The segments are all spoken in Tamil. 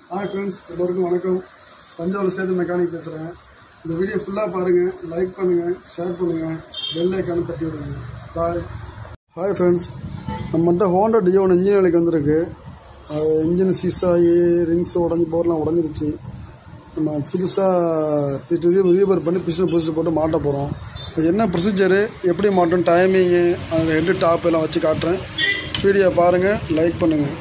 ஹாய் ஃப்ரெண்ட்ஸ் எல்லோருக்கும் வணக்கம் தஞ்சாவூர் சேது மெக்கானிக் பேசுகிறேன் இந்த வீடியோ ஃபுல்லாக பாருங்கள் லைக் பண்ணுங்கள் ஷேர் பண்ணுங்கள் பெல் ஐக்கான தட்டி விடுங்க பாய் ஹாய் ஃப்ரெண்ட்ஸ் நம்மகிட்ட ஹோண்டா டியோன் இன்ஜின் வேலைக்கு வந்திருக்கு அது இன்ஜின் சீஸ் ஆகி ரிங்ஸ் உடஞ்சி போர்லாம் உடஞ்சிருச்சு நம்ம புதுசாக ரீபர் பண்ணி பிஸ்னஸ் புதுசு போட்டு மாட்ட போகிறோம் இது என்ன ப்ரொசீஜரு எப்படி மாட்டோம் டைமிங்கு அதில் ஹெட்டு டாப் எல்லாம் வச்சு காட்டுறேன் வீடியோ பாருங்கள் லைக் பண்ணுங்கள்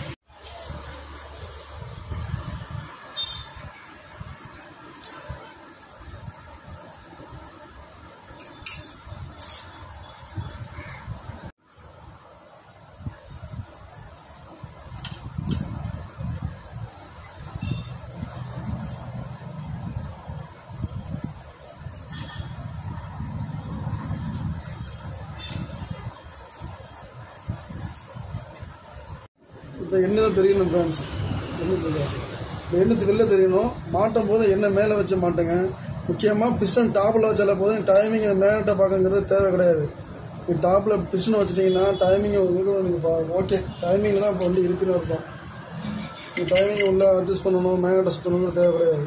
இந்த எண்ணெய் தான் தெரியணும் ஃப்ரெண்ட்ஸ் இந்த எண்ணெய் வெளில தெரியணும் மாட்டும் போது எண்ணெய் மேலே வச்சு மாட்டுங்க முக்கியமாக பிஸ்டன் டாப்பில் வச்சால போது டைமிங் மேலே பார்க்கங்கிறது தேவை கிடையாது நீ டாப்பில் பிஸ்டன் வச்சுட்டிங்கன்னா டைமிங் நீங்கள் ஓகே டைமிங் தான் இப்போ வண்டி இருக்குன்னு இருக்கும் நீ டைமிங் உள்ள அட்ஜஸ்ட் பண்ணணும் மேகட்டை சுற்றணுங்கிற தேவை கிடையாது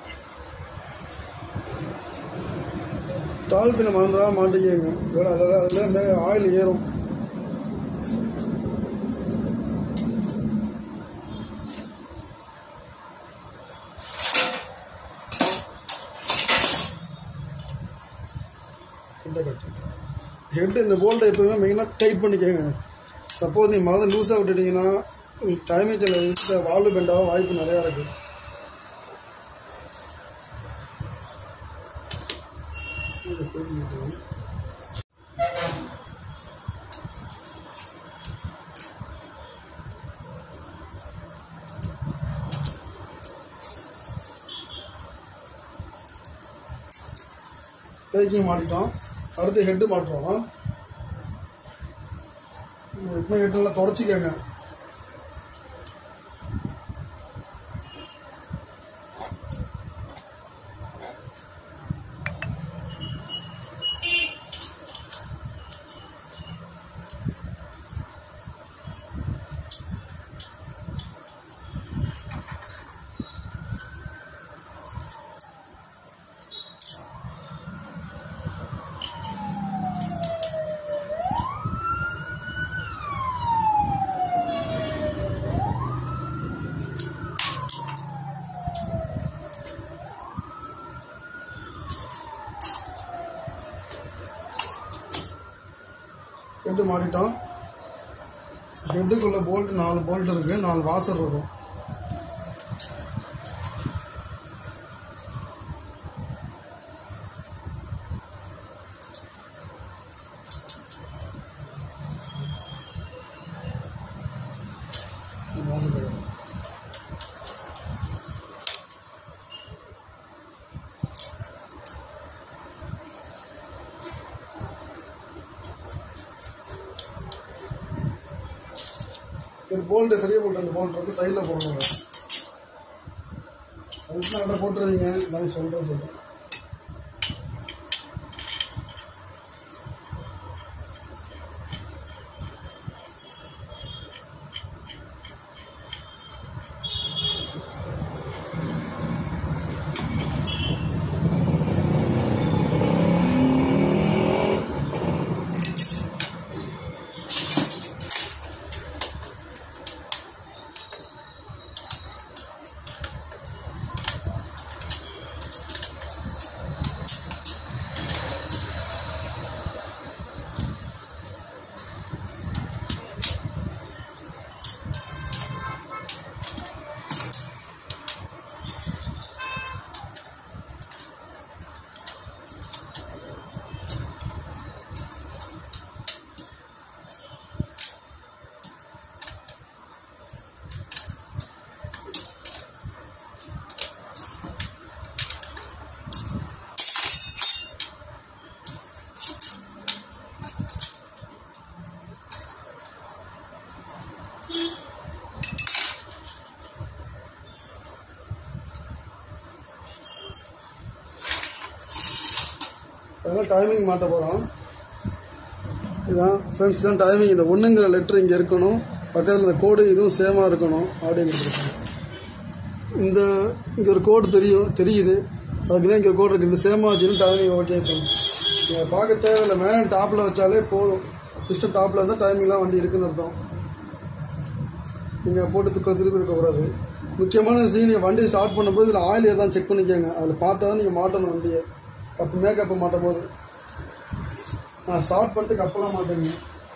டால்ஃபினை மறந்துடாம மாட்டிக்கங்க வேலை அதில் அதில் மே ஆயில் ஏறும் இந்த கட்டு ஹெட் இந்த போல்ட்டை எப்பவுமே மெயினாக டைட் பண்ணிக்கோங்க சப்போஸ் நீங்கள் மறந்து லூஸாக விட்டுட்டீங்கன்னா டைமேஜ் வால்வு பெண்ட் ஆக வாய்ப்பு நிறையா இருக்குது பிரேக்கிங் மாட்டிட்டோம் அடுத்து ஹெட்டு மாட்டுறோம் எப்பவுமே ஹெட்டெல்லாம் தொடச்சிக்கோங்க ஹெட்டு மாட்டிட்டோம் ஹெட்டுக்குள்ளே போல்ட் நாலு போல்ட் இருக்குது நாலு வாசர் இருக்கும் வாசர் இருக்கும். ஒரு போல்ட்டு பெரிய போல்ட் ரெண்டு போல்ட் இருக்கு சைடில் போடணும் அதுக்கு நல்லா போட்டுருவீங்க நான் சொல்கிறேன் சொல்கிறேன் அதனால் டைமிங் மாட்ட போகிறோம் இதான் ஃப்ரெண்ட்ஸ் தான் டைமிங் இந்த ஒன்றுங்கிற லெட்ரு இங்கே இருக்கணும் பக்கத்தில் இந்த கோடு இதுவும் சேமாக இருக்கணும் அப்படின்னு கொடுத்துருக்காங்க இந்த இங்கே ஒரு கோடு தெரியும் தெரியுது அதுக்குள்ளே இங்கே ஒரு கோடு இருக்குது இந்த சேமாக வச்சுன்னு டைமிங் ஓகே ஃப்ரெண்ட்ஸ் நீங்கள் பார்க்க தேவையில்லை மேலே டாப்பில் வச்சாலே போதும் சிஸ்டம் டாப்பில் இருந்தால் டைமிங்லாம் வண்டி இருக்குன்னு அர்த்தம் நீங்கள் போட்டு திருப்பி திருப்பி இருக்கக்கூடாது முக்கியமான விஷயம் நீங்கள் வண்டி ஸ்டார்ட் பண்ணும்போது இதில் ஆயில் தான் செக் பண்ணிக்கோங்க அதில் பார்த்தா தான் நீங்கள் மாட்டணும் வண்டியை கப்பு மேக்கப்பை மாட்டும் போது நான் ஸ்டார்ட் பண்ணிட்டு கப்பெல்லாம் மாட்டேங்க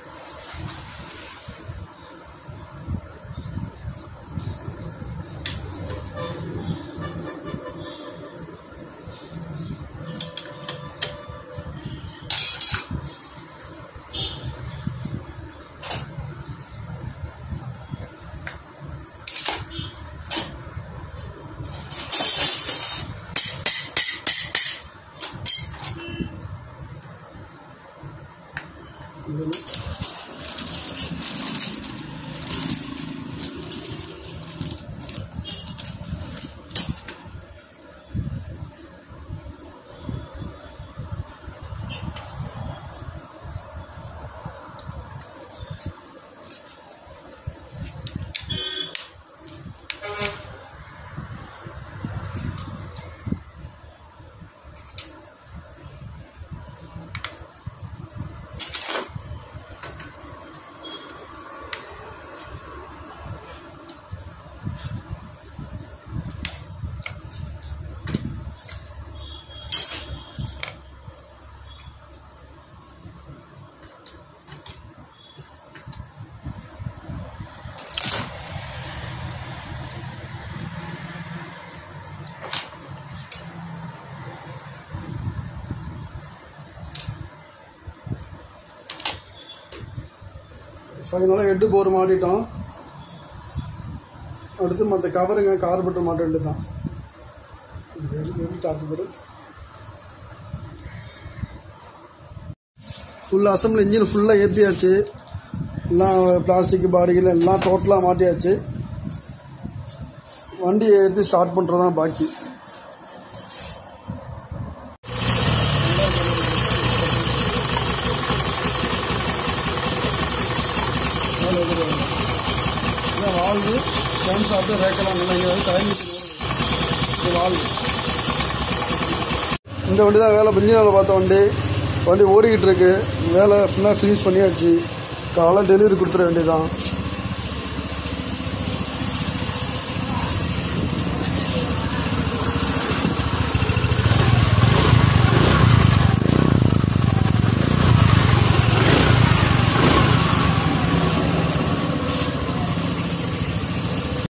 ஃபைனலாக ஹெட்டு போர் மாட்டிட்டோம் அடுத்து மற்ற கவருங்க கார்பெட்டர் மாட்ட வேண்டியது தான் டாப் போடு ஃபுல் அசம்பிள் இன்ஜின் ஃபுல்லாக ஏற்றியாச்சு எல்லாம் பிளாஸ்டிக் பாடிகள் எல்லாம் டோட்டலாக மாட்டியாச்சு வண்டியை எடுத்து ஸ்டார்ட் பண்ணுறது தான் பாக்கி இதான் வால்வு கேன் சாப்பிட்டு ரேக்கலாம் நல்லா இங்கே வந்து டைம் இது வால்வு இந்த வண்டி தான் வேலை பிஞ்சி வேலை பார்த்த வண்டி வண்டி ஓடிக்கிட்டு இருக்கு வேலை ஃபுல்லாக ஃபினிஷ் பண்ணியாச்சு காலை டெலிவரி கொடுத்துட வேண்டியதான்